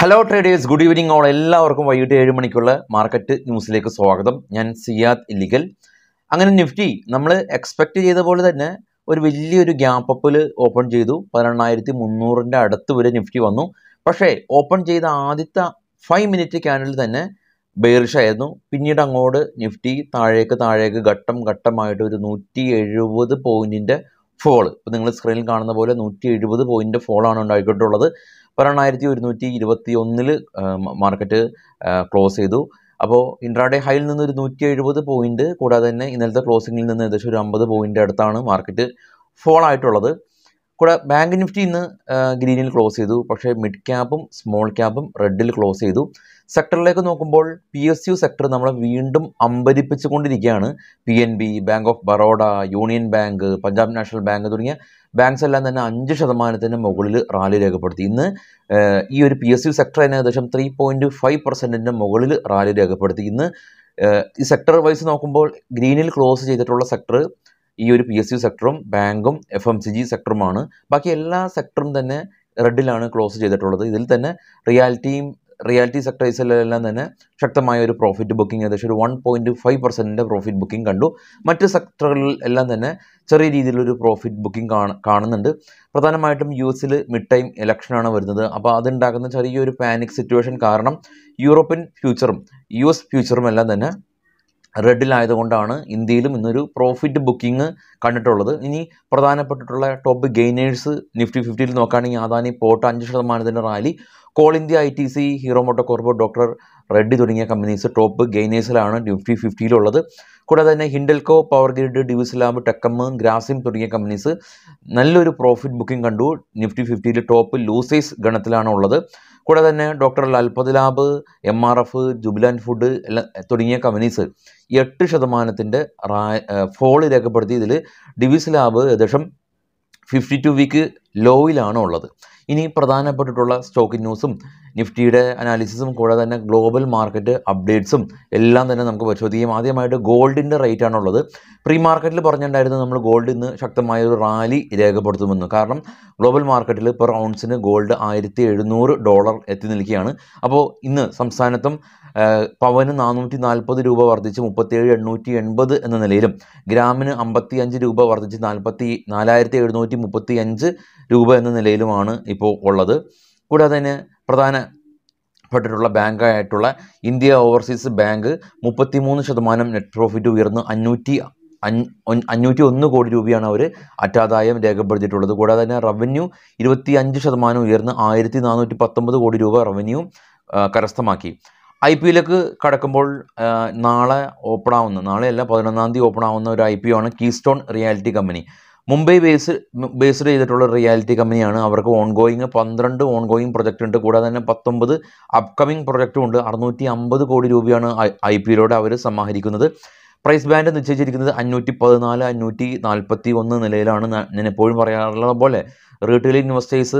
hello traders good evening all എല്ലാവർക്കും വൈകിട്ട് ഏഴ് മണിക്കുള്ള മാർക്കറ്റ് ന്യൂസിലേക്ക് സ്വാഗതം ഞാൻ സിയാദ് ഇല്ലിക്കൽ അങ്ങനെ നിഫ്റ്റി നമ്മൾ എക്സ്പെക്ട് ചെയ്ത പോലെ തന്നെ ഒരു വലിയൊരു ഗ്യാപ്പ് അപ്പിൽ ഓപ്പൺ ചെയ്തു പതിനെണ്ണായിരത്തി മുന്നൂറിൻ്റെ അടുത്ത് വരെ നിഫ്റ്റി വന്നു പക്ഷേ ഓപ്പൺ ചെയ്ത ആദ്യത്തെ ഫൈവ് മിനിറ്റ് ക്യാൻഡിൽ തന്നെ ബെയറിഷ് ആയിരുന്നു പിന്നീട് അങ്ങോട്ട് നിഫ്റ്റി താഴേക്ക് താഴേക്ക് ഘട്ടം ഘട്ടമായിട്ട് ഒരു നൂറ്റി എഴുപത് പോയിൻറ്റിൻ്റെ ഫോൾ ഇപ്പോൾ നിങ്ങൾ സ്ക്രീനിൽ കാണുന്ന പോലെ നൂറ്റി എഴുപത് പോയിൻ്റ് ഫോളാണ് ഉണ്ടായിക്കൊണ്ടുള്ളത് പതിനെണ്ണായിരത്തി ഒരുന്നൂറ്റി ഇരുപത്തി ഒന്നിൽ മാർക്കറ്റ് ക്ലോസ് ചെയ്തു അപ്പോൾ ഇൻട്രാഡേ ഹൈയിൽ നിന്ന് ഒരു നൂറ്റി എഴുപത് പോയിന്റ് കൂടാതെ തന്നെ ഇന്നലത്തെ ക്ലോസിംഗിൽ നിന്ന് ഏകദേശം ഒരു അമ്പത് പോയിന്റ് അടുത്താണ് മാർക്കറ്റ് ഫോൾ ആയിട്ടുള്ളത് കൂടെ ബാങ്ക് നിഫ്റ്റി ഇന്ന് ഗ്രീനിൽ ക്ലോസ് ചെയ്തു പക്ഷേ മിഡ് ക്യാപ്പും സ്മോൾ ക്യാപ്പും റെഡിൽ ക്ലോസ് ചെയ്തു സെക്ടറിലേക്ക് നോക്കുമ്പോൾ പി എസ് യു സെക്ടർ നമ്മളെ വീണ്ടും അമ്പരിപ്പിച്ചുകൊണ്ടിരിക്കുകയാണ് P N B bank of Baroda union bank Punjab national bank തുടങ്ങിയ ബാങ്ക്സ് എല്ലാം തന്നെ അഞ്ച് ശതമാനത്തിന് മുകളിൽ റാലി രേഖപ്പെടുത്തി ഇന്ന് ഏഹ്, ഈ ഒരു പി എസ് യു സെക്ടർ തന്നെ ഏകദേശം ത്രീ പോയിൻറ്റ് ഫൈവ് പെർസെൻറ്റിൻ്റെ മുകളിൽ റാലി രേഖപ്പെടുത്തി ഇന്ന് ഏഹ്, ഈ സെക്ടർ വൈസ് നോക്കുമ്പോൾ ഗ്രീനിൽ ക്ലോസ് ചെയ്തിട്ടുള്ള സെക്ടർ ഈ ഒരു പി എസ് യു സെക്ടറും ബാങ്കും എഫ് എം സി ജി സെക്ടറുമാണ് ബാക്കി എല്ലാ സെക്ടറും തന്നെ റെഡിലാണ് ക്ലോസ് ചെയ്തിട്ടുള്ളത് ഇതിൽ തന്നെ റിയാലിറ്റിയും റിയാലിറ്റി സെക്ടേഴ്സിലെല്ലാം തന്നെ ശക്തമായ ഒരു പ്രോഫിറ്റ് ബുക്കിംഗ് ഏകദേശം ഒരു വൺ പോയിൻറ്റ് ഫൈവ് പെർസെൻറ്റിൻ്റെ പ്രോഫിറ്റ് ബുക്കിംഗ് കണ്ടു മറ്റ് സെക്ടറുകളിൽ എല്ലാം തന്നെ ചെറിയ രീതിയിലൊരു പ്രോഫിറ്റ് ബുക്കിംഗ് കാണ കാണുന്നുണ്ട് പ്രധാനമായിട്ടും യു എസിൽ മിഡ് ടൈം ഇലക്ഷനാണ് വരുന്നത് അപ്പോൾ അതുണ്ടാക്കുന്ന ചെറിയൊരു പാനിക് സിറ്റുവേഷൻ കാരണം യൂറോപ്യൻ ഫ്യൂച്ചറും യു എസ് ഫ്യൂച്ചറും എല്ലാം തന്നെ റെഡിലായതുകൊണ്ടാണ് ഇന്ത്യയിലും ഇന്നൊരു പ്രോഫിറ്റ് ബുക്കിംഗ് കണ്ടിട്ടുള്ളത് ഇനി പ്രധാനപ്പെട്ടിട്ടുള്ള ടോപ്പ് ഗെയിനേഴ്സ് നിഫ്റ്റി ഫിഫ്റ്റിയിൽ നോക്കുകയാണെങ്കിൽ അദാനി പോർട്ട് അഞ്ച് ശതമാനത്തിൻ്റെ rally Coal India I T C Hero MotoCorp doctor Reddy തുടങ്ങിയ കമ്പനീസ് ടോപ്പ് ഗെയിനേഴ്സിലാണ് നിഫ്റ്റി ഫിഫ്റ്റിയിലുള്ളത് കൂടാതെ തന്നെ Hindalco power grid Divi's lab TechM Grasim തുടങ്ങിയ കമ്പനീസ് നല്ലൊരു പ്രോഫിറ്റ് ബുക്കിംഗ് കണ്ടു നിഫ്റ്റി ഫിഫ്റ്റിയിൽ ടോപ്പ് ലൂസേഴ്സ് ഗണത്തിലാണ് ഉള്ളത് കൂടാതെ തന്നെ doctor Lal Path lab M R F Jubilant food എല്ലാം തുടങ്ങിയ കമ്പനീസ് എട്ട് ശതമാനത്തിൻ്റെ റാ ഫോള് രേഖപ്പെടുത്തി ഇതിൽ ഡിവിസ് ലാബ് ഏകദേശം ഫിഫ്റ്റി ടു വീക്ക് ലോയിലാണ് ഉള്ളത് ഇനി പ്രധാനപ്പെട്ടിട്ടുള്ള സ്റ്റോക്ക് ന്യൂസും നിഫ്റ്റിയുടെ അനാലിസിസും കൂടാതെ തന്നെ ഗ്ലോബൽ മാർക്കറ്റ് അപ്ഡേറ്റ്സും എല്ലാം തന്നെ നമുക്ക് പരിശോധിക്കാം ആദ്യമായിട്ട് ഗോൾഡിൻ്റെ റേറ്റ് ആണുള്ളത് പ്രീ മാർക്കറ്റിൽ പറഞ്ഞിട്ടുണ്ടായിരുന്നു നമ്മൾ ഗോൾഡ് ഇന്ന് ശക്തമായ ഒരു റാലി രേഖപ്പെടുത്തുമെന്ന് കാരണം ഗ്ലോബൽ മാർക്കറ്റിൽ പെർ ഔൺസിന് ഗോൾഡ് ആയിരത്തി എഴുന്നൂറ് ഡോളർ എത്തി നിൽക്കുകയാണ് അപ്പോൾ ഇന്ന് സംസ്ഥാനത്തും ആ, പവന് നാനൂറ്റി നാൽപ്പത് രൂപ വർദ്ധിച്ച് മുപ്പത്തിയേഴ് എണ്ണൂറ്റി എൺപത് എന്ന നിലയിലും ഗ്രാമിന് അമ്പത്തി അഞ്ച് രൂപ വർദ്ധിച്ച് നാൽപ്പത്തി നാലായിരത്തി എഴുന്നൂറ്റി മുപ്പത്തി അഞ്ച് രൂപ എന്ന നിലയിലുമാണ് ഇപ്പോൾ ഉള്ളത് കൂടാതെ തന്നെ പ്രധാനപ്പെട്ടിട്ടുള്ള ബാങ്കായിട്ടുള്ള ഇന്ത്യ ഓവർസീസ് ബാങ്ക് മുപ്പത്തിമൂന്ന് ശതമാനം നെറ്റ് പ്രോഫിറ്റ് ഉയർന്ന് അഞ്ഞൂറ്റി അഞ്ഞ് ഒൻ- അഞ്ഞൂറ്റി ഒന്ന് കോടി രൂപയാണ് അവർ അറ്റാദായം രേഖപ്പെടുത്തിയിട്ടുള്ളത് കൂടാതെ തന്നെ റവന്യൂ ഇരുപത്തി അഞ്ച് ശതമാനം ഉയർന്ന് ആയിരത്തി നാനൂറ്റി പത്തൊമ്പത് കോടി രൂപ റവന്യൂ ആ, കരസ്ഥമാക്കി ഐ പി എല്ലിലേക്ക് കടക്കുമ്പോൾ ആ, നാളെ ഓപ്പൺ ആവുന്ന നാളെയല്ല പതിനൊന്നാം തീയതി ഓപ്പൺ ആവുന്ന ഒരു ഐ പി ഒ ആണ് Keystone realty company Mumbai base based ചെയ്തിട്ടുള്ള റിയാലിറ്റി കമ്പനിയാണ് അവർക്ക് ഓൺഗോയിങ് പന്ത്രണ്ട് ഓൺഗോയിങ് പ്രൊജക്റ്റ് ഉണ്ട് കൂടാതെ തന്നെ പത്തൊമ്പത് അപ്കമിങ് പ്രൊജക്റ്റും ഉണ്ട് അറുന്നൂറ്റി അമ്പത് കോടി രൂപയാണ് ഐ പി എല്ലോടെ അവർ സമാഹരിക്കുന്നത് പ്രൈസ് ബാൻഡ് നിശ്ചയിച്ചിരിക്കുന്നത് അഞ്ഞൂറ്റി പതിനാല് അഞ്ഞൂറ്റി നാൽപ്പത്തി ഒന്ന് നിലയിലാണ് ഞാൻ ഞാൻ എപ്പോഴും പറയാറുള്ളത് പോലെ റീറ്റെയിൽ ഇൻവെസ്റ്റേഴ്സ്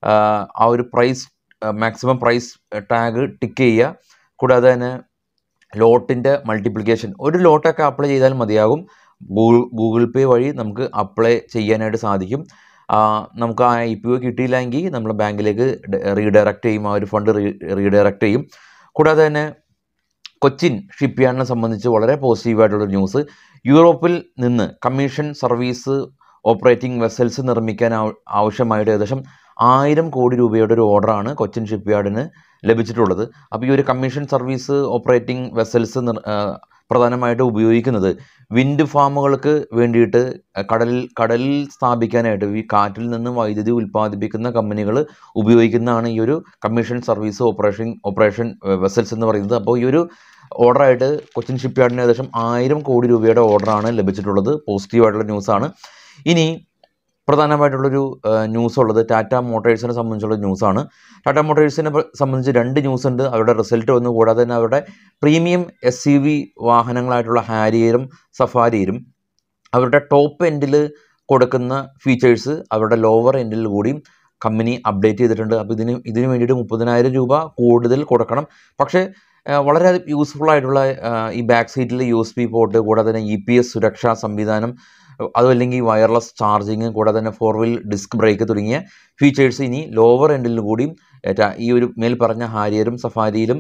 ആ ഒരു price maximum price tag tick ചെയ്യുക കൂടാതെ തന്നെ ലോട്ടിൻ്റെ മൾട്ടിപ്ലിക്കേഷൻ ഒരു ലോട്ടൊക്കെ അപ്ലൈ ചെയ്താൽ മതിയാകും ഗൂഗിൾ ഗൂഗിൾ പേ വഴി നമുക്ക് അപ്ലൈ ചെയ്യാനായിട്ട് സാധിക്കും ആ, നമുക്ക് ആ ഐ പി ഒ കിട്ടിയില്ലെങ്കിൽ നമ്മൾ ബാങ്കിലേക്ക് റീഡയറക്റ്റ് ചെയ്യും ആ ഒരു ഫണ്ട് റീഡയറക്റ്റ് ചെയ്യും കൂടാതെ തന്നെ കൊച്ചിൻ ഷിപ്പ് യാർഡിനെ സംബന്ധിച്ച് വളരെ പോസിറ്റീവായിട്ടുള്ളൊരു ന്യൂസ് യൂറോപ്പിൽ നിന്ന് കമ്മീഷൻ സർവീസ് ഓപ്പറേറ്റിംഗ് വെസൽസ് നിർമ്മിക്കാൻ ആവ- ആവശ്യമായിട്ട് ഏകദേശം ആയിരം കോടി രൂപയുടെ ഒരു ഓർഡറാണ് കൊച്ചിൻ ഷിപ്പ് യാർഡിന് ലഭിച്ചിട്ടുള്ളത് അപ്പോൾ ഈ ഒരു കമ്മീഷൻ സർവീസ് ഓപ്പറേറ്റിംഗ് വെസൽസ് നിർ ആ, പ്രധാനമായിട്ട് ഉപയോഗിക്കുന്നത് വിൻഡ് ഫാമുകൾക്ക് വേണ്ടിയിട്ട് കടലിൽ കടലിൽ സ്ഥാപിക്കാനായിട്ട് ഈ കാറ്റിൽ നിന്ന് വൈദ്യുതി ഉൽപ്പാദിപ്പിക്കുന്ന കമ്പനികൾ ഉപയോഗിക്കുന്നതാണ് ഈ ഒരു commission service operation operation vessels എന്ന് പറയുന്നത് അപ്പോൾ ഈ ഒരു ഓർഡറായിട്ട് കൊച്ചിൻ ഷിപ്പ് യാർഡിന് ഏകദേശം ആയിരം കോടി രൂപയുടെ ഓർഡറാണ് ലഭിച്ചിട്ടുള്ളത് പോസിറ്റീവായിട്ടുള്ള ന്യൂസാണ് ഇനി പ്രധാനമായിട്ടുള്ളൊരു ന്യൂസ് ഉള്ളത് ടാറ്റ മോട്ടോഴ്സിനെ സംബന്ധിച്ചുള്ള ന്യൂസാണ് ടാറ്റ മോട്ടോഴ്സിനെ പ- സംബന്ധിച്ച് രണ്ട് ന്യൂസ് ഉണ്ട് അവരുടെ റിസൾട്ട് വന്നു കൂടാതെ തന്നെ അവരുടെ പ്രീമിയം എസ് സി വി വാഹനങ്ങളായിട്ടുള്ള ഹാരിയറും സഫാരിയും അവരുടെ ടോപ്പ് എൻഡിൽ കൊടുക്കുന്ന ഫീച്ചേഴ്സ് അവരുടെ ലോവർ എൻഡിൽ കൂടിയും കമ്പനി അപ്ഡേറ്റ് ചെയ്തിട്ടുണ്ട് അപ്പോൾ ഇതിന് ഇതിന് വേണ്ടിയിട്ട് മുപ്പതിനായിരം രൂപ കൂടുതൽ കൊടുക്കണം പക്ഷേ ആ, വളരെ യൂസ്ഫുൾ ആയിട്ടുള്ള ആ, ഈ ബാക്ക് സീറ്റിൽ യു എസ് പി പോർട്ട് കൂടാതെ തന്നെ ഇ പി എസ് സുരക്ഷാ സംവിധാനം അതുമല്ലെങ്കിൽ വയർലെസ് ചാർജിങ് കൂടാതെ തന്നെ ഫോർ വീൽ ഡിസ്ക് ബ്രേക്ക് തുടങ്ങിയ ഫീച്ചേഴ്സ് ഇനി ലോവർ എൻഡിൽ കൂടിയും ഏറ്റാ- ഈ ഒരു മേൽ പറഞ്ഞ ഹാരിയറും സഫാരിയിലും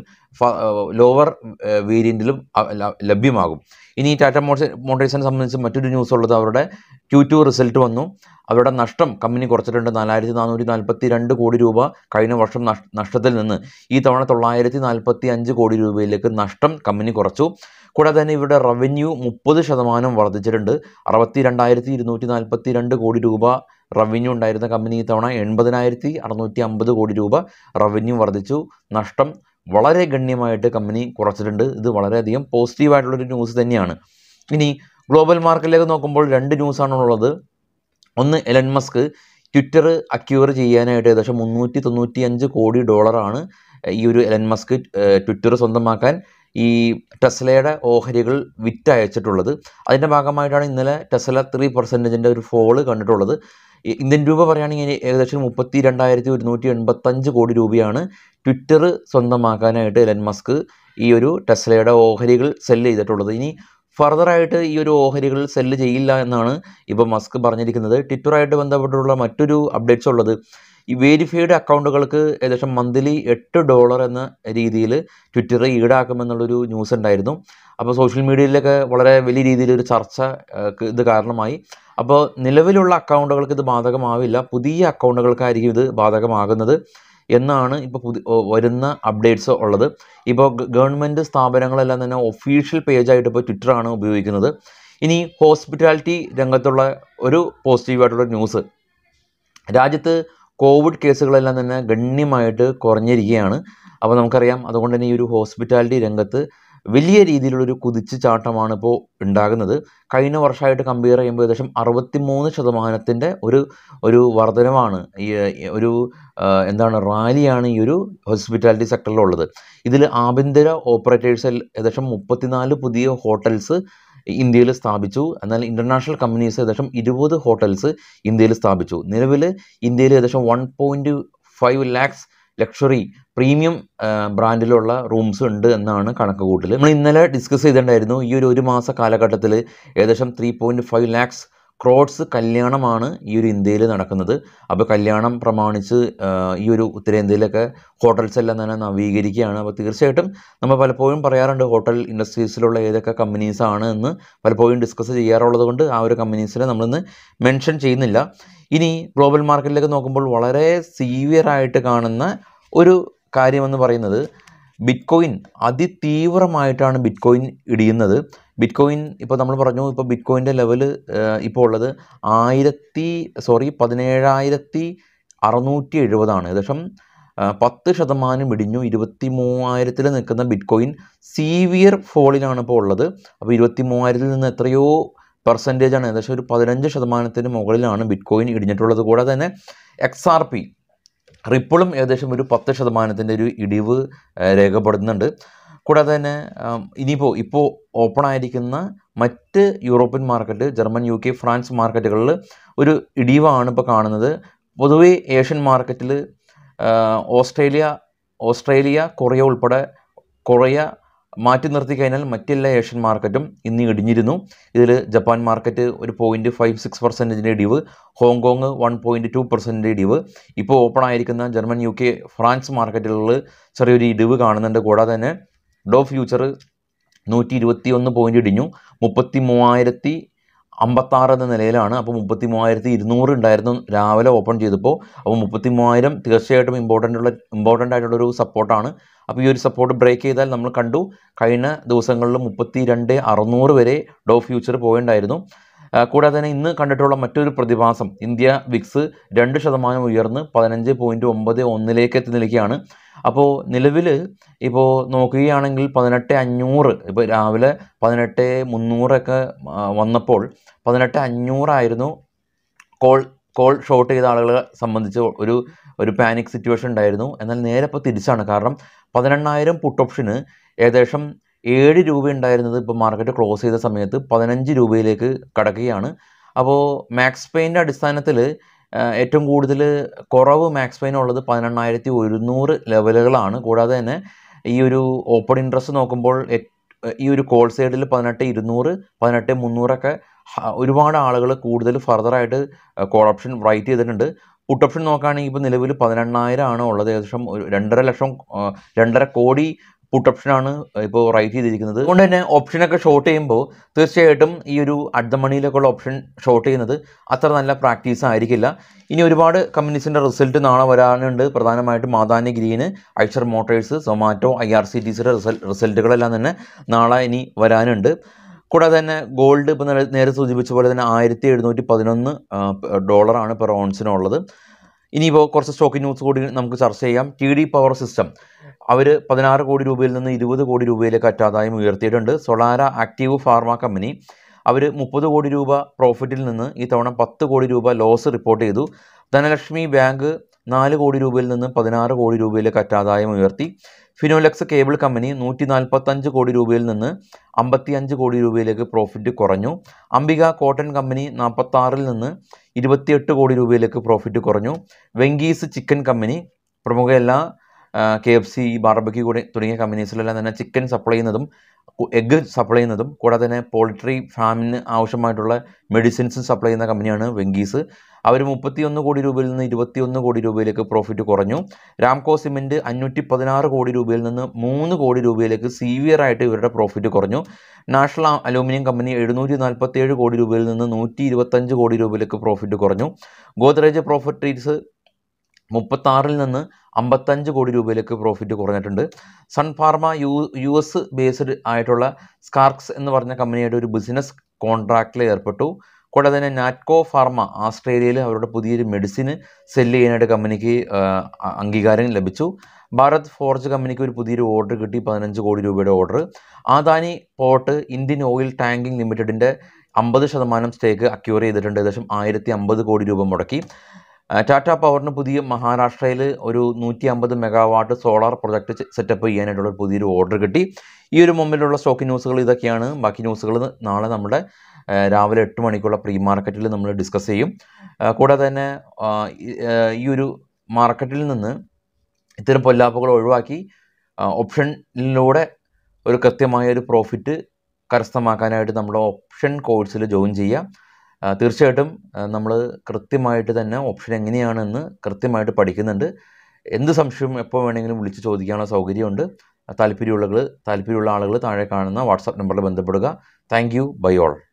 ലോവർ വേരിയൻറ്റിലും ലഭ്യമാകും ഇനി ടാറ്റ മോട്ടോഴ്സ് മോട്ടോഴ്സിനെ സംബന്ധിച്ച് മറ്റൊരു ന്യൂസ് ഉള്ളത് അവരുടെ ക്യൂ ടു റിസൾട്ട് വന്നു അവരുടെ നഷ്ടം കമ്പനി കുറച്ചിട്ടുണ്ട് നാലായിരത്തി നാനൂറ്റി നാൽപ്പത്തി രണ്ട് കോടി രൂപ കഴിഞ്ഞ വർഷം നഷ്- നഷ്ടത്തിൽ നിന്ന് ഈ തവണ തൊള്ളായിരത്തി നാൽപ്പത്തി അഞ്ച് കോടി രൂപയിലേക്ക് നഷ്ടം കമ്പനി കുറച്ചു കൂടാതെ തന്നെ ഇവരുടെ റവന്യൂ മുപ്പത് ശതമാനം വർദ്ധിച്ചിട്ടുണ്ട് അറുപത്തി രണ്ടായിരത്തി ഇരുന്നൂറ്റി നാൽപ്പത്തി രണ്ട് കോടി രൂപ റവന്യൂ ഉണ്ടായിരുന്ന കമ്പനി ഈ തവണ എൺപതിനായിരത്തി അറുന്നൂറ്റി അമ്പത് കോടി രൂപ റവന്യൂ വർദ്ധിച്ചു നഷ്ടം വളരെ ഗണ്യമായിട്ട് കമ്പനി കുറച്ചിട്ടുണ്ട് ഇത് വളരെയധികം പോസിറ്റീവായിട്ടുള്ളൊരു ന്യൂസ് തന്നെയാണ് ഇനി ഗ്ലോബൽ മാർക്കറ്റിലേക്ക് നോക്കുമ്പോൾ രണ്ട് ന്യൂസാണുള്ളത് ഒന്ന് എലൻ മസ്ക് ട്വിറ്റർ അക്യൂർ ചെയ്യാനായിട്ട് ഏകദേശം മുന്നൂറ്റി തൊണ്ണൂറ്റി അഞ്ച് കോടി ഡോളറാണ് ഈ ഒരു എലൻ മസ്ക് ട്വിറ്റർ സ്വന്തമാക്കാൻ ഈ ടെസ്ലയുടെ ഓഹരികൾ വിറ്റയച്ചിട്ടുള്ളത് അതിൻ്റെ ഭാഗമായിട്ടാണ് ഇന്നലെ ടെസ്ല ത്രീ പെർസെൻറ്റേജിൻ്റെ ഒരു ഫോള് കണ്ടിട്ടുള്ളത് ഈ ഇന്ത്യൻ രൂപ പറയുകയാണെങ്കിൽ ഏകദേശം മുപ്പത്തി രണ്ടായിരത്തി ഒരുന്നൂറ്റി എൺപത്തഞ്ച് കോടി രൂപയാണ് ട്വിറ്റർ സ്വന്തമാക്കാനായിട്ട് എലൻ മസ്ക് ഈ ഒരു ടെസ്ലയുടെ ഓഹരികൾ സെല്ല് ചെയ്തിട്ടുള്ളത് ഇനി ഫർദറായിട്ട് ഈ ഒരു ഓഹരികൾ സെല്ല് ചെയ്യില്ല എന്നാണ് ഇപ്പോൾ മസ്ക് പറഞ്ഞിരിക്കുന്നത് ട്വിറ്ററായിട്ട് ബന്ധപ്പെട്ടുള്ള മറ്റൊരു അപ്ഡേറ്റ്സ് ഉള്ളത് ഈ വേരിഫൈഡ് അക്കൗണ്ടുകൾക്ക് ഏകദേശം മന്ത്ലി എട്ട് ഡോളർ എന്ന രീതിയിൽ ട്വിറ്റർ ഈടാക്കുമെന്നുള്ളൊരു ന്യൂസ് ഉണ്ടായിരുന്നു അപ്പോൾ സോഷ്യൽ മീഡിയയിലൊക്കെ വളരെ വലിയ രീതിയിലൊരു ചർച്ച ആ, ക്ക് ഇത് കാരണമായി അപ്പോൾ നിലവിലുള്ള അക്കൗണ്ടുകൾക്ക് ഇത് ബാധകമാവില്ല പുതിയ അക്കൗണ്ടുകൾക്കായിരിക്കും ഇത് ബാധകമാകുന്നത് എന്നാണ് ഇപ്പോൾ പുതിയ വരുന്ന അപ്ഡേറ്റ്സ് ഉള്ളത് ഇപ്പോൾ ഗവൺമെൻറ് സ്ഥാപനങ്ങളെല്ലാം തന്നെ ഒഫീഷ്യൽ പേജായിട്ട് ഇപ്പോൾ ട്വിറ്ററാണ് ഉപയോഗിക്കുന്നത് ഇനി ഹോസ്പിറ്റാലിറ്റി രംഗത്തുള്ള ഒരു പോസിറ്റീവായിട്ടുള്ള ന്യൂസ് രാജ്യത്ത് കോവിഡ് കേസുകളെല്ലാം തന്നെ ഗണ്യമായിട്ട് കുറഞ്ഞിരിക്കുകയാണ് അപ്പോൾ നമുക്കറിയാം അതുകൊണ്ട് തന്നെ ഈ ഒരു ഹോസ്പിറ്റാലിറ്റി രംഗത്ത് വലിയ രീതിയിലുള്ളൊരു കുതിച്ചു ചാട്ടമാണ് ഇപ്പോൾ ഉണ്ടാകുന്നത് കഴിഞ്ഞ വർഷമായിട്ട് കമ്പയർ ചെയ്യുമ്പോൾ ഏകദേശം അറുപത്തിമൂന്ന് ശതമാനത്തിൻ്റെ ഒരു ഒരു വർധനമാണ് ഈ ഈ ഒരു ആ, എന്താണ് റാലിയാണ് ഈ ഒരു ഹോസ്പിറ്റാലിറ്റി സെക്ടറിലുള്ളത് ഇതിൽ ആഭ്യന്തര ഓപ്പറേറ്റേഴ്സ് ഏകദേശം മുപ്പത്തിനാല് പുതിയ ഹോട്ടൽസ് ഇന്ത്യയിൽ സ്ഥാപിച്ചു എന്നാൽ ഇൻ്റർനാഷണൽ കമ്പനീസ് ഏകദേശം ഇരുപത് ഹോട്ടൽസ് ഇന്ത്യയിൽ സ്ഥാപിച്ചു നിലവിൽ ഇന്ത്യയിൽ ഏകദേശം one point five lakhs luxury premium ബ്രാൻഡിലുള്ള റൂംസ് ഉണ്ട് എന്നാണ് കണക്ക് കൂട്ടൽ നമ്മൾ ഇന്നലെ ഡിസ്കസ് ചെയ്തിട്ടുണ്ടായിരുന്നു ഈ ഒരു ഒരു മാസ കാലഘട്ടത്തിൽ ഏകദേശം three point five lakhs crores കല്യാണമാണ് ഈ ഒരു ഇന്ത്യയിൽ നടക്കുന്നത് അപ്പോൾ കല്യാണം പ്രമാണിച്ച് ആ, ഈ ഒരു ഉത്തരേന്ത്യയിലൊക്കെ ഹോട്ടൽസ് എല്ലാം തന്നെ നവീകരിക്കുകയാണ് അപ്പോൾ തീർച്ചയായിട്ടും നമ്മൾ പലപ്പോഴും പറയാറുണ്ട് ഹോട്ടൽ ഇൻഡസ്ട്രീസിലുള്ള ഏതൊക്കെ കമ്പനീസാണ് എന്ന് പലപ്പോഴും ഡിസ്കസ് ചെയ്യാറുള്ളത് കൊണ്ട് ആ ഒരു കമ്പനീസിനെ നമ്മളിന്ന് മെൻഷൻ ചെയ്യുന്നില്ല ഇനി ഗ്ലോബൽ മാർക്കറ്റിലേക്ക് നോക്കുമ്പോൾ വളരെ സീവിയർ ആയിട്ട് കാണുന്ന ഒരു കാര്യമെന്ന് പറയുന്നത് ബിറ്റ് കോയിൻ അതിതീവ്രമായിട്ടാണ് ബിറ്റ് കോയിൻ ഇടിയുന്നത് ബിറ്റ് കോയിൻ ഇപ്പോൾ നമ്മൾ പറഞ്ഞു ഇപ്പോൾ ബിറ്റ് കോയിൻ്റെ ലെവൽ ഇപ്പോൾ ഉള്ളത് ആയിരത്തി സോറി പതിനേഴായിരത്തി അറുന്നൂറ്റി എഴുപതാണ് ഏകദേശം ആ, പത്ത് ശതമാനം ഇടിഞ്ഞു ഇരുപത്തി മൂവായിരത്തിൽ നിൽക്കുന്ന ബിറ്റ് കോയിൻ സീവിയർ ഫോളിലാണ് ഇപ്പോൾ ഉള്ളത് അപ്പോൾ ഇരുപത്തി മൂവായിരത്തിൽ നിന്ന് എത്രയോ പെർസെൻറ്റേജ് ആണ് ഏകദേശം ഒരു പതിനഞ്ച് ശതമാനത്തിന് മുകളിലാണ് ബിറ്റ് കോയിൻ ഇടിഞ്ഞിട്ടുള്ളത് കൂടാതെ തന്നെ എക്സ് ആർ പി റിപ്പിളും ഏകദേശം ഒരു പത്ത് ശതമാനത്തിൻ്റെ ഒരു ഇടിവ് ആ, രേഖപ്പെടുത്തുന്നുണ്ട് കൂടാതെ തന്നെ ആം, ഇനിയിപ്പോൾ ഇപ്പോൾ ഓപ്പൺ ആയിരിക്കുന്ന മറ്റ് European market German U K France മാർക്കറ്റുകളിൽ ഒരു ഇടിവാണ് ഇപ്പോൾ കാണുന്നത് പൊതുവെ ഏഷ്യൻ മാർക്കറ്റിൽ ഓസ്ട്രേലിയ ഓസ്ട്രേലിയ കൊറിയ ഉൾപ്പെടെ കൊറിയ മാറ്റി നിർത്തി കഴിഞ്ഞാൽ മറ്റെല്ലാ ഏഷ്യൻ മാർക്കറ്റും ഇന്ന് ഇടിഞ്ഞിരുന്നു ഇതിൽ ജപ്പാൻ മാർക്കറ്റ് ഒരു പോയിൻറ്റ് ഫൈവ് സിക്സ് പെർസെൻറ്റേജിൻ്റെ ഇടിവ് Hong Kong one point two percent ഇടിവ് ഇപ്പോൾ ഓപ്പൺ ആയിരിക്കുന്ന ജർമ്മൻ യു കെ ഫ്രാൻസ് മാർക്കറ്റുകളിൽ ചെറിയൊരു ഇടിവ് കാണുന്നുണ്ട് കൂടാതെ തന്നെ ഡോ ഫ്യൂച്ചർ നൂറ്റി ഇരുപത്തി ഒന്ന് പോയിൻ്റ് ഇടിഞ്ഞു മുപ്പത്തി മൂവായിരത്തി അമ്പത്താറ് എന്ന നിലയിലാണ് അപ്പോൾ മുപ്പത്തി മൂവായിരത്തി ഇരുന്നൂറ് ഉണ്ടായിരുന്നു രാവിലെ ഓപ്പൺ ചെയ്തപ്പോൾ അപ്പോൾ മുപ്പത്തി മൂവായിരം തീർച്ചയായിട്ടും ഇമ്പോർട്ടൻ്റ് ഉള്ള ഇമ്പോർട്ടൻ്റ് ആയിട്ടുള്ളൊരു സപ്പോർട്ടാണ് അപ്പോൾ ഈ ഒരു സപ്പോർട്ട് ബ്രേക്ക് ചെയ്താൽ നമ്മൾ കണ്ടു കഴിഞ്ഞ ദിവസങ്ങളിൽ മുപ്പത്തി രണ്ട് അറുന്നൂറ് വരെ ഡോ ഫ്യൂച്ചർ പോയിണ്ടായിരുന്നു ആ, കൂടാതെ തന്നെ ഇന്ന് കണ്ടിട്ടുള്ള മറ്റൊരു പ്രതിഭാസം ഇന്ത്യ വിക്സ് രണ്ട് ശതമാനം ഉയർന്ന് പതിനഞ്ച് പോയിൻറ്റ് ഒമ്പത് ഒന്നിലേക്ക് എത്തി നിൽക്കുകയാണ് അപ്പോൾ നിലവിൽ ഇപ്പോൾ നോക്കുകയാണെങ്കിൽ പതിനെട്ട് അഞ്ഞൂറ് ഇപ്പോൾ രാവിലെ പതിനെട്ട് മുന്നൂറൊക്കെ ആ, വന്നപ്പോൾ പതിനെട്ട് അഞ്ഞൂറായിരുന്നു കോൾ കോൾ ഷോർട്ട് ചെയ്ത ആളുകളെ സംബന്ധിച്ച് ഒരു ഒരു പാനിക് സിറ്റുവേഷൻ ഉണ്ടായിരുന്നു എന്നാൽ നേരെ ഇപ്പോൾ തിരിച്ചാണ് കാരണം പതിനെണ്ണായിരം പുട്ട് ഓപ്ഷന് ഏകദേശം ഏഴ് രൂപ ഉണ്ടായിരുന്നത് ഇപ്പോൾ മാർക്കറ്റ് ക്ലോസ് ചെയ്ത സമയത്ത് പതിനഞ്ച് രൂപയിലേക്ക് കടക്കുകയാണ് അപ്പോൾ മാക്സ് പെയിൻ്റെ അടിസ്ഥാനത്തിൽ ഏറ്റവും കൂടുതൽ കുറവ് മാക്സ് പെയിൻ ഉള്ളത് പതിനെണ്ണായിരത്തി ഒരുന്നൂറ് ലെവലുകളാണ് കൂടാതെ തന്നെ ഈ ഒരു ഓപ്പൺ ഇൻട്രസ്റ്റ് നോക്കുമ്പോൾ എ- ഈ ഒരു കോൾ സൈഡിൽ പതിനെട്ട് ഇരുന്നൂറ് പതിനെട്ട് മുന്നൂറൊക്കെ ഹ- ഒരുപാട് ആളുകൾ കൂടുതൽ ഫർദറായിട്ട് കോൾ ഓപ്ഷൻ റൈറ്റ് ചെയ്തിട്ടുണ്ട് പുട്ട് ഓപ്ഷൻ നോക്കുകയാണെങ്കിൽ ഇപ്പോൾ നിലവിൽ പതിനെണ്ണായിരം ആണ് ഉള്ളത് ഏകദേശം ഒരു രണ്ടര ലക്ഷം ആ, രണ്ടര കോടി പുട്ട് ഓപ്ഷനാണ് ഇപ്പോൾ റൈറ്റ് ചെയ്തിരിക്കുന്നത് അതുകൊണ്ട് തന്നെ ഓപ്ഷനൊക്കെ ഷോർട്ട് ചെയ്യുമ്പോൾ തീർച്ചയായിട്ടും ഈ ഒരു അഡ്ദ മണിയിലൊക്കെയുള്ള ഓപ്ഷൻ ഷോർട്ട് ചെയ്യുന്നത് അത്ര നല്ല പ്രാക്ടീസ് ആയിരിക്കില്ല ഇനി ഒരുപാട് കമ്പനീസിൻ്റെ റിസൾട്ട് നാളെ വരാനുണ്ട് പ്രധാനമായിട്ടും മാതാനി green Eicher motors Zomato I R C T സിയുടെ റിസൾട്ടുകളെല്ലാം തന്നെ നാളെ ഇനി വരാനുണ്ട് കൂടാതെ തന്നെ ഗോൾഡ് ഇപ്പോൾ നേരെ സൂചിപ്പിച്ച പോലെ തന്നെ ആയിരത്തി എഴുന്നൂറ്റി പതിനൊന്ന് ഡോളറാണ് പെർ ഓൺസിനുള്ളത് ഇനിയിപ്പോൾ കുറച്ച് സ്റ്റോക്ക് ന്യൂസ് കൂടി നമുക്ക് ചർച്ച ചെയ്യാം ടി ഡി പവർ സിസ്റ്റം അവർ പതിനാറ് കോടി രൂപയിൽ നിന്ന് ഇരുപത് കോടി രൂപയിലേക്ക് അറ്റാദായം ഉയർത്തിയിട്ടുണ്ട് സൊളാര ആക്റ്റീവ് ഫാർമ കമ്പനി അവർ മുപ്പത് കോടി രൂപ പ്രോഫിറ്റിൽ നിന്ന് ഈ തവണ പത്ത് കോടി രൂപ ലോസ് റിപ്പോർട്ട് ചെയ്തു ധനലക്ഷ്മി ബാങ്ക് നാല് കോടി രൂപയിൽ നിന്ന് പതിനാറ് കോടി രൂപയിലേക്ക് അറ്റാദായം ഉയർത്തി ഫിനോലെക്സ് കേബിൾ കമ്പനി നൂറ്റി നാൽപ്പത്തഞ്ച് കോടി രൂപയിൽ നിന്ന് അമ്പത്തിയഞ്ച് കോടി രൂപയിലേക്ക് പ്രോഫിറ്റ് കുറഞ്ഞു അംബിക കോട്ടൺ കമ്പനി നാൽപ്പത്താറിൽ നിന്ന് ഇരുപത്തിയെട്ട് കോടി രൂപയിലേക്ക് പ്രോഫിറ്റ് കുറഞ്ഞു വെങ്കീസ് ചിക്കൻ കമ്പനി പ്രമുഖ എല്ലാ കെ എഫ് സി ബാർബക്യൂ കൂടി തുടങ്ങിയ കമ്പനീസിലെല്ലാം തന്നെ ചിക്കൻ സപ്ലൈ ചെയ്യുന്നതും എഗ്ഗ് സപ്ലൈ ചെയ്യുന്നതും കൂടാതെ തന്നെ പോൾട്രി ഫാമിന് ആവശ്യമായിട്ടുള്ള മെഡിസിൻസും സപ്ലൈ ചെയ്യുന്ന കമ്പനിയാണ് വെങ്കീസ് അവർ മുപ്പത്തിയൊന്ന് കോടി രൂപയിൽ നിന്ന് ഇരുപത്തിയൊന്ന് കോടി രൂപയിലേക്ക് പ്രോഫിറ്റ് കുറഞ്ഞു രാംകോ സിമെൻറ്റ് അഞ്ഞൂറ്റി പതിനാറ് കോടി രൂപയിൽ നിന്ന് മൂന്ന് കോടി രൂപയിലേക്ക് സീവിയർ ആയിട്ട് ഇവരുടെ പ്രോഫിറ്റ് കുറഞ്ഞു നാഷണൽ അലൂമിനിയം കമ്പനി എഴുന്നൂറ്റി നാൽപ്പത്തേഴ് കോടി രൂപയിൽ നിന്ന് നൂറ്റി ഇരുപത്തഞ്ച് കോടി രൂപയിലേക്ക് പ്രോഫിറ്റ് കുറഞ്ഞു ഗോദ്രേജ് പ്രോഫിറ്റീസ് മുപ്പത്താറിൽ നിന്ന് അമ്പത്തഞ്ച് കോടി രൂപയിലേക്ക് പ്രോഫിറ്റ് കുറഞ്ഞിട്ടുണ്ട് sun pharma U U S based ആയിട്ടുള്ള സ്കാർക്സ് എന്ന് പറഞ്ഞ കമ്പനിയുടെ ഒരു ബിസിനസ് കോൺട്രാക്റ്റിൽ ഏർപ്പെട്ടു കൂടാതെ തന്നെ നാറ്റ്കോ ഫാർമ ആസ്ട്രേലിയയിൽ അവരുടെ പുതിയൊരു മെഡിസിന് സെല്ല് ചെയ്യാനായിട്ട് കമ്പനിക്ക് ആ, അ- അംഗീകാരം ലഭിച്ചു ഭാരത് ഫോർജ് കമ്പനിക്ക് ഒരു പുതിയൊരു ഓർഡർ കിട്ടി പതിനഞ്ച് കോടി രൂപയുടെ order Adani port Indian oil tanking ലിമിറ്റഡിൻ്റെ അമ്പത് ശതമാനം സ്റ്റേക്ക് അക്യൂർ ചെയ്തിട്ടുണ്ട് ഏകദേശം ആയിരത്തി അമ്പത് കോടി രൂപ മുടക്കി ആ, ടാറ്റ പവറിന് പുതിയ മഹാരാഷ്ട്രയിൽ ഒരു നൂറ്റി അമ്പത് മെഗാവാട്ട് സോളാർ പ്രൊജക്റ്റ് സെറ്റപ്പ് ചെയ്യാനായിട്ടുള്ള ഒരു പുതിയൊരു ഓർഡർ കിട്ടി ഈ ഒരു മുമ്പിലുള്ള സ്റ്റോക്ക് ന്യൂസുകൾ ഇതൊക്കെയാണ് ബാക്കി ന്യൂസുകൾ നാളെ നമ്മുടെ ആ, രാവിലെ എട്ട് മണിക്കുള്ള പ്രീ മാർക്കറ്റിൽ നമ്മൾ ഡിസ്കസ് ചെയ്യും ആ, കൂടാതെ തന്നെ ആ, ഈ- ആ, ഈ ഒരു മാർക്കറ്റിൽ നിന്ന് ഇത്തരം പൊല്ലാപ്പുകൾ ഒഴിവാക്കി ആ, ഓപ്ഷനിലൂടെ ഒരു കൃത്യമായ ഒരു പ്രോഫിറ്റ് കരസ്ഥമാക്കാനായിട്ട് നമ്മുടെ ഓപ്ഷൻ കോഴ്സിൽ ജോയിൻ ചെയ്യുക ആ, തീർച്ചയായിട്ടും നമ്മൾ കൃത്യമായിട്ട് തന്നെ ഓപ്ഷൻ എങ്ങനെയാണെന്ന് കൃത്യമായിട്ട് പഠിക്കുന്നുണ്ട് എന്ത് സംശയവും എപ്പോൾ വേണമെങ്കിലും വിളിച്ച് ചോദിക്കാനുള്ള സൗകര്യമുണ്ട് താല്പര്യമുള്ള താല്പര്യമുള്ള ആളുകൾ താഴെ കാണുന്ന വാട്സാപ്പ് നമ്പറിൽ ബന്ധപ്പെടുക താങ്ക് യു ബൈ ഓൾ